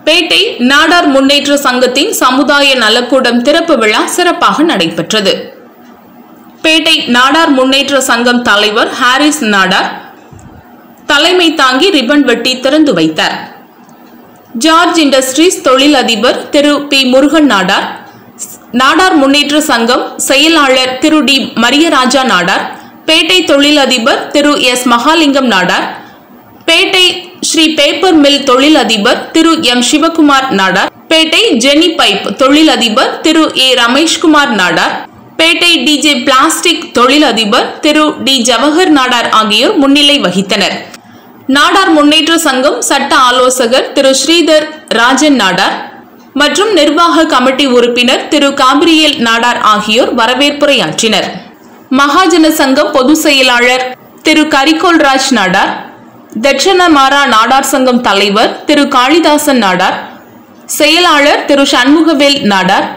பேட்டை நாடார் முன்னேற்ற சங்கத்தின் சமுதாய நலக்கூடம் திறப்பு விழா சிறப்பாக நடைபெற்றது பேட்டை நாடார் முன்னேற்ற சங்கம் தலைவர் ஹாரிஸ் நாடார் தலைமை தாங்கி ரிப்பன் வெட்டி திறந்து வைத்தார் ஜார்ஜ் இண்டஸ்ட்ரீஸ் தொழில் அதிபர் திரு பி முருகன் நாடார் நாடார் முன்னேற்ற சங்கம் செயலாளர் திரு டி மரியராஜா நாடார் பேட்டை தொழில் அதிபர் Thiru S Mahalingam Nadar Pettai Sri paper mill தொழில் அதிபர் திரு எம் சிவகுமார் நாடார் பேட்டை ஜெனி பைப் தொழில் அதிபர் Thiru A Rameshkumar Nadar Pettai DJ plastic தொழில் அதிபர் திரு டி ஜவஹர் நாடார் ஆகியோர் முன்னிலை வகித்தனர் நாடார் முன்னேற்ற சங்கம் சட்ட ஆலோசகர் திரு ஸ்ரீதர் ராஜன் நாடார் மற்றும் நிர்வாக கமிட்டி உறுப்பினர் திரு காபிரியல் நாடார் ஆகியோர் வரவேற்புரையாற்றினர் மகாஜன சங்கம் பொதுச் செயலாளர் திரு கரிகோல் ராஜ் நாடார் தட்சணமாரா நாடார் சங்கம் தலைவர் திரு காளிதாசன் நாடார் செயலாளர் திரு சண்முகவேல் நாடார்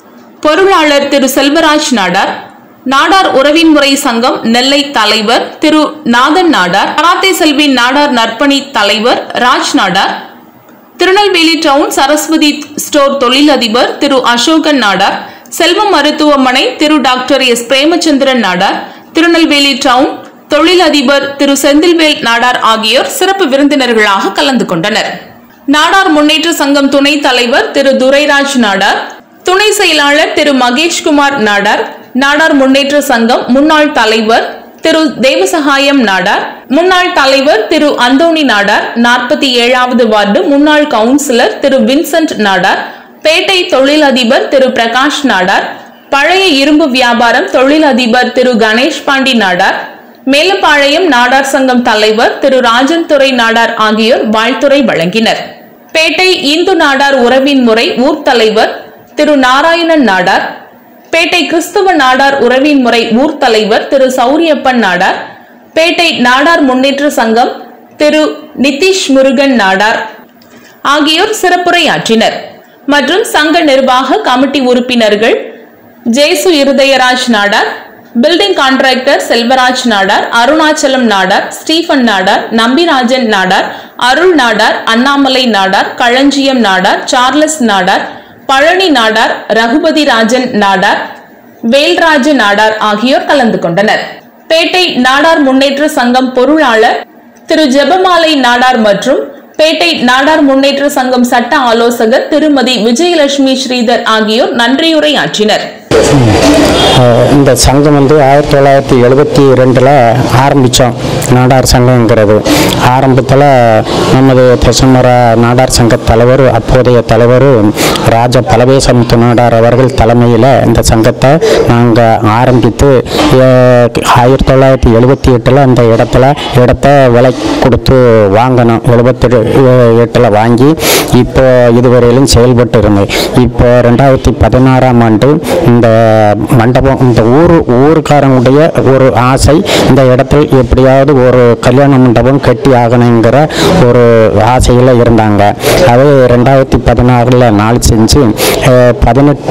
பொருளாளர் திரு செல்வராஜ் நாடார் நாடார் உறவின் முறை சங்கம் நெல்லை தலைவர் திரு நாதன் நாடார் கராத்தே செல்வி நாடார் நற்பணி தலைவர் ராஜ் நாடார் திருநெல்வேலி டவுன் சரஸ்வதி ஸ்டோர் தொழிலதிபர் திரு அசோகன் நாடார் செல்வம் மருத்துவமனை Thiru doctor S Premachandran Nadar Tirunelveli town தொழிலதிபர் திரு செந்தில்வேல் நாடார் ஆகியோர் சிறப்பு விருந்தினர்களாக கலந்து கொண்டனர் நாடார் முன்னேற்ற சங்கம் துணைத் தலைவர் திரு துரைராஜ் நாடார் துணை செயலாளர் திரு மகேஷ்குமார் நாடார் நாடார் முன்னேற்ற சங்கம் முன்னாள் தலைவர் திரு தேவசகாயம் நாடார் முன்னாள் தலைவர் திரு அந்தோணி நாடார் நாற்பத்தி ஏழாவது வார்டு முன்னாள் கவுன்சிலர் திரு வின்சென்ட் நாடார் பேட்டை தொழிலதிபர் திரு பிரகாஷ் நாடார் பழைய இரும்பு வியாபாரம் தொழிலதிபர் திரு கணேஷ் பாண்டி நாடார் மேலப்பாளையம் நாடார் சங்கம் தலைவர் திரு ராஜன் துறை நாடார் ஆகியோர் வாழ்த்துரை வழங்கினர் பேட்டை இந்து நாடார் உறவின் முறை ஊர் தலைவர் திரு நாராயணன் நாடார் பேட்டை கிறிஸ்துவ நாடார் உறவின் முறை ஊர் தலைவர் திரு சௌரியப்பன் நாடார் பேட்டை நாடார் முன்னேற்ற சங்கம் திரு நிதிஷ் முருகன் நாடார் ஆகியோர் சிறப்புரையாற்றினர் மற்றும் சங்க நிர்வாக கமிட்டி உறுப்பினர்கள் Jesu Irudayaraj Nadar building contractor Selvaraj Nadar Arunachalam Nadar Stephen Nadar Nambirajan Nadar Arul Nadar Annamalai Nadar Kalanjiyam Nadar Charles Nadar Palani Nadar Raghupathi Rajan Nadar Velraja Nadar ஆகியோர் கலந்து கொண்டனர் பேட்டை நாடார் முன்னேற்ற சங்கம் பொருளாளர் திரு ஜெபமாலை நாடார் மற்றும் பேட்டை நாடார் முன்னேற்ற சங்கம் சட்ட ஆலோசகர் திருமதி விஜயலட்சுமி ஸ்ரீதர் ஆகியோர் நன்றியுரையாற்றினர் அஹ் இந்த சங்கம் வந்து ஆயிரத்தி தொள்ளாயிரத்தி எழுபத்தி ரெண்டில் ஆரம்பித்தோம் நாடார் சங்கங்கிறது ஆரம்பத்தில் நமது தெசமர நாடார் சங்க தலைவர் அப்போதைய தலைவர் ராஜ பலவேசமுத்து நாடார் அவர்கள் தலைமையில் இந்த சங்கத்தை நாங்கள் ஆரம்பித்து அஹ், ஆயிரத்தி தொள்ளாயிரத்தி எழுபத்தி எட்டில் அந்த இடத்துல இடத்த விலை கொடுத்து வாங்கினோம் எழுபத்தெட்டு எட்டில் வாங்கி இப்போ இதுவரையிலும் செயல்பட்டு இருந்தது இப்போ ரெண்டாயிரத்தி பதினாறாம் ஆண்டு இந்த மண்டபம் இந்த ஊர் ஊருக்காரங்களுடைய ஒரு ஆசை இந்த இடத்தில் எப்படியாவது ஒரு கல்யாண மண்டபம் கட்டி ஆகணுங்கிற ஒரு ஆசையில் இருந்தாங்க அது ரெண்டாயிரத்தி பதினாறில் நாள் செஞ்சு அஹ், பதினெட்டு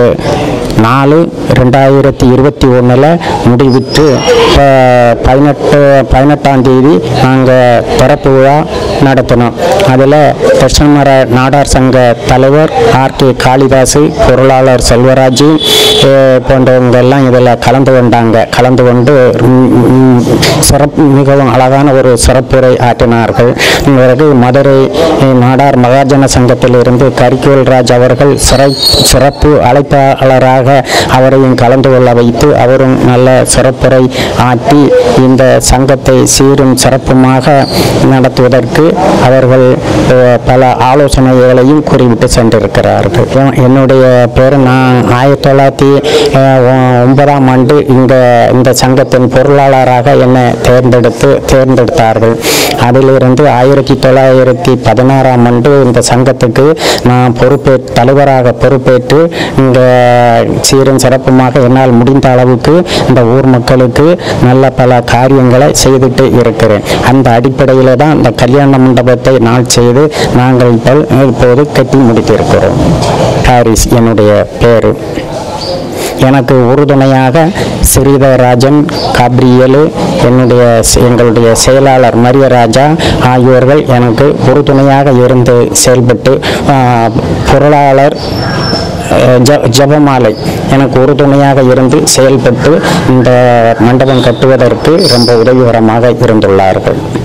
நாலு ரெண்டாயிரத்தி இருபத்தி ஒன்றில் முடிவிட்டு இப்போ பதினெட்டு பதினெட்டாம் தேதி நாங்கள் திறப்பு விழா நடத்தினோம் அதில் கிருஷ்ணமர நாடார் சங்க தலைவர் ஆர் கே காளிதாசு பொருளாளர் செல்வராஜ் அஹ், போன்றவங்க எல்லாம் இதில் கலந்து கொண்டாங்க கலந்து கொண்டு ம், ம், சிறப்பு மிகவும் அழகான ஒரு சிறப்புரை ஆற்றினார்கள் பிறகு மதுரை அஹ், நாடார் மகாஜன சங்கத்திலிருந்து கரிக்கோல் ராஜ் அவர்கள் சிறை சிறப்பு அழைப்பாளராக அவரையும் கலந்து கொள்ள வைத்து அவரும் நல்ல சிறப்புரை ஆற்றி இந்த சங்கத்தை சீரும் சிறப்புமாக நடத்துவதற்கு அவர்கள் அஹ், பல ஆலோசனைகளையும் கூறிவிட்டு சென்றிருக்கிறார்கள் என்- என்னுடைய பேர் நான் ஆயிரத்தி தொள்ளாயிரத்தி அஹ், ஒ- ஒன்பதாம் ஆண்டு இந்த இந்த சங்கத்தின் பொருளாளராக என்னை தேர்ந்தெடுத்து தேர்ந்தெடுத்தார்கள் அதிலிருந்து ஆயிரத்தி தொள்ளாயிரத்தி பதினாறாம் ஆண்டு இந்த சங்கத்துக்கு நான் பொறுப்பே தலைவராக பொறுப்பேற்று இந்த சீரும் சிறப்புமாக என்னால் முடிந்த அளவுக்கு இந்த ஊர் மக்களுக்கு நல்ல பல காரியங்களை செய்துட்டு இருக்கிறேன் அந்த அடிப்படையில் தான் இந்த கல்யாண மண்டபத்தை நாள் செய்து நாங்கள் இப்போ இப்போது கட்டி முடித்திருக்கிறோம் ஹாரிஸ் என்னுடைய பேர் எனக்கு உறுதுணையாக ஸ்ரீதரராஜன் காப்ரியலு என்னுடைய எங்களுடைய செயலாளர் மரியராஜா ஆகியோர்கள் எனக்கு உறுதுணையாக இருந்து செயல்பட்டு ஆ, பொருளாளர் அஹ், ஜ ஜபமாலை எனக்கு உறுதுணையாக இருந்து செயல்பட்டு இந்த மண்டபம் கட்டுவதற்கு ரொம்ப உதவிகரமாக இருந்துள்ளார்கள்